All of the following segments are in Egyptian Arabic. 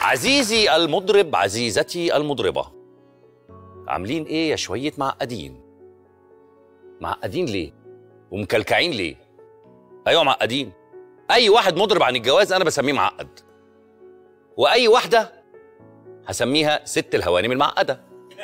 عزيزي المضرب عزيزتي المضربة عاملين ايه يا شوية معقدين معقدين ليه ومكلكعين ليه ايوه معقدين اي واحد مضرب عن الجواز انا بسميه معقد واي واحدة هسميها ست الهوانم المعقدة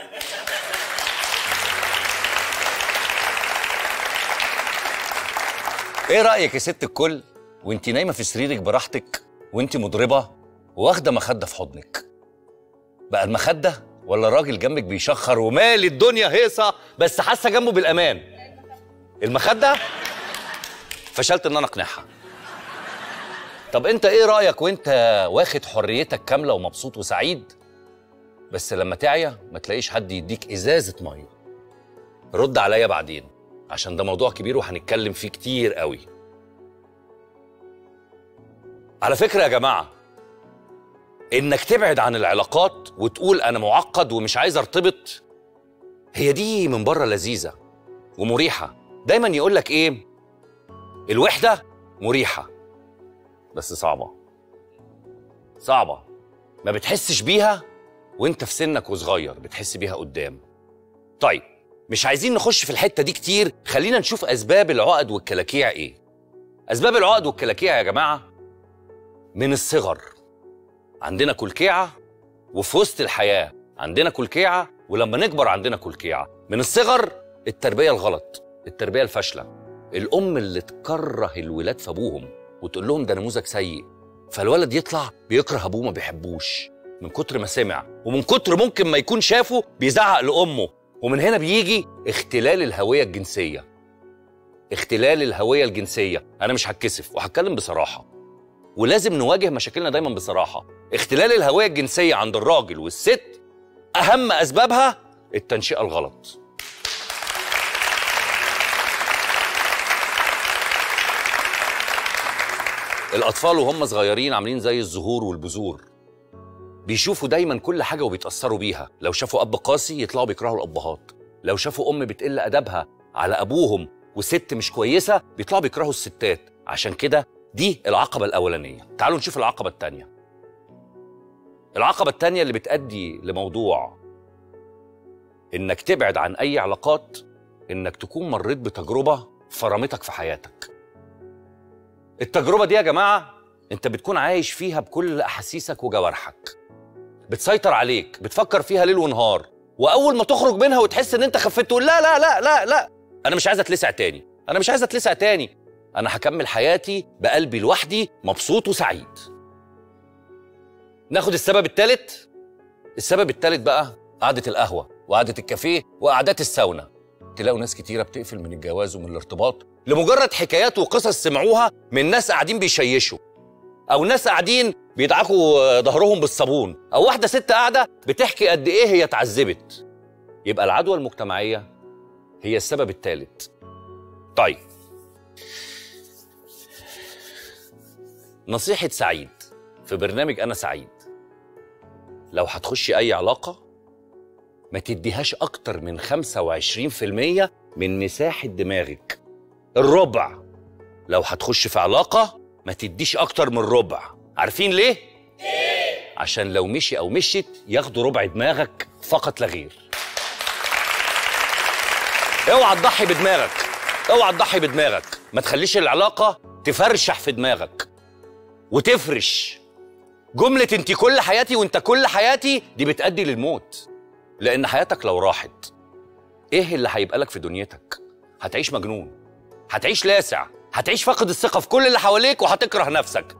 ايه رأيك يا ست الكل وانت نايمة في سريرك براحتك وانت مضربة واخدة مخدة في حضنك بقى المخدة ولا الراجل جنبك بيشخر ومالي الدنيا هيصة بس حاسة جنبه بالأمان المخدة فشلت ان انا اقنعها طب انت ايه رأيك وانت واخد حريتك كاملة ومبسوط وسعيد بس لما تعيا ما تلاقيش حد يديك ازازة مية رد عليا بعدين عشان ده موضوع كبير وهنتكلم فيه كتير قوي على فكرة يا جماعة انك تبعد عن العلاقات وتقول انا معقد ومش عايز ارتبط هي دي من بره لذيذة ومريحة دايما يقول لك ايه الوحدة مريحة بس صعبة صعبة ما بتحسش بيها وانت في سنك وصغير بتحس بيها قدام طيب مش عايزين نخش في الحتة دي كتير خلينا نشوف أسباب العقد والكلاكيع إيه أسباب العقد والكلاكيع يا جماعة من الصغر عندنا كلكيعة وفي وسط الحياة عندنا كلكيعة ولما نكبر عندنا كلكيعة من الصغر التربية الغلط التربية الفاشلة الأم اللي تكره الولاد في أبوهم وتقول لهم ده نموذج سيء فالولد يطلع بيكره أبوه ما بيحبوش من كتر ما سمع ومن كتر ممكن ما يكون شافه بيزعق لأمه ومن هنا بيجي اختلال الهوية الجنسية اختلال الهوية الجنسية أنا مش هتكسف وهتكلم بصراحة ولازم نواجه مشاكلنا دايما بصراحة اختلال الهوية الجنسية عند الراجل والست أهم أسبابها التنشئة الغلط الأطفال وهم صغيرين عاملين زي الزهور والبذور بيشوفوا دايما كل حاجة وبيتأثروا بيها لو شافوا أب قاسي يطلعوا بيكرهوا الأبهات لو شافوا أم بتقل أدبها على أبوهم وست مش كويسة بيطلعوا بيكرهوا الستات عشان كده دي العقبة الأولانية تعالوا نشوف العقبة التانية العقبة التانية اللي بتأدي لموضوع إنك تبعد عن أي علاقات إنك تكون مريت بتجربة فرمتك في حياتك التجربة دي يا جماعة أنت بتكون عايش فيها بكل أحاسيسك وجوارحك بتسيطر عليك بتفكر فيها ليل ونهار واول ما تخرج منها وتحس ان انت خفيت تقول لا لا لا لا لا انا مش عايز اتلسع تاني انا مش عايز اتلسع تاني انا هكمل حياتي بقلبي لوحدي مبسوط وسعيد ناخد السبب الثالث السبب الثالث بقى قعده القهوه وقعده الكافيه وقعدات الساونا تلاقوا ناس كتيره بتقفل من الجواز ومن الارتباط لمجرد حكايات وقصص سمعوها من ناس قاعدين بيشيشوا او ناس قاعدين بيدعكوا ظهرهم بالصابون او واحده ست قاعده بتحكي قد ايه هي اتعذبت يبقى العدوى المجتمعيه هي السبب الثالث طيب نصيحه سعيد في برنامج انا سعيد لو هتخشي اي علاقه ما تديهاش اكتر من 25% من مساحه دماغك الربع لو هتخش في علاقه ما تديش اكتر من ربع عارفين ليه عشان لو مشي او مشيت ياخدوا ربع دماغك فقط لا غير اوعى تضحي بدماغك اوعى تضحي بدماغك ما تخليش العلاقه تفرشح في دماغك وتفرش جمله انت كل حياتي وانت كل حياتي دي بتأدي للموت لان حياتك لو راحت ايه اللي هيبقى لك في دنيتك هتعيش مجنون هتعيش لاسع هتعيش فاقد الثقه في كل اللي حواليك وهتكره نفسك